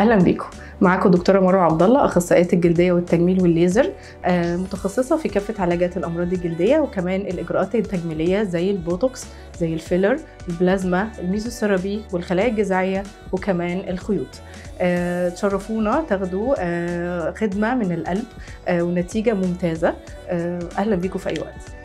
اهلا بيكم معاكم دكتوره مروه عبد الله اخصائيه الجلديه والتجميل والليزر آه، متخصصه في كافه علاجات الامراض الجلديه وكمان الاجراءات التجميليه زي البوتوكس زي الفيلر البلازما الميزوثيرابي والخلايا الجذعيه وكمان الخيوط آه، تشرفونا تاخدوا آه، خدمه من القلب ونتيجه ممتازه اهلا بيكم في اي وقت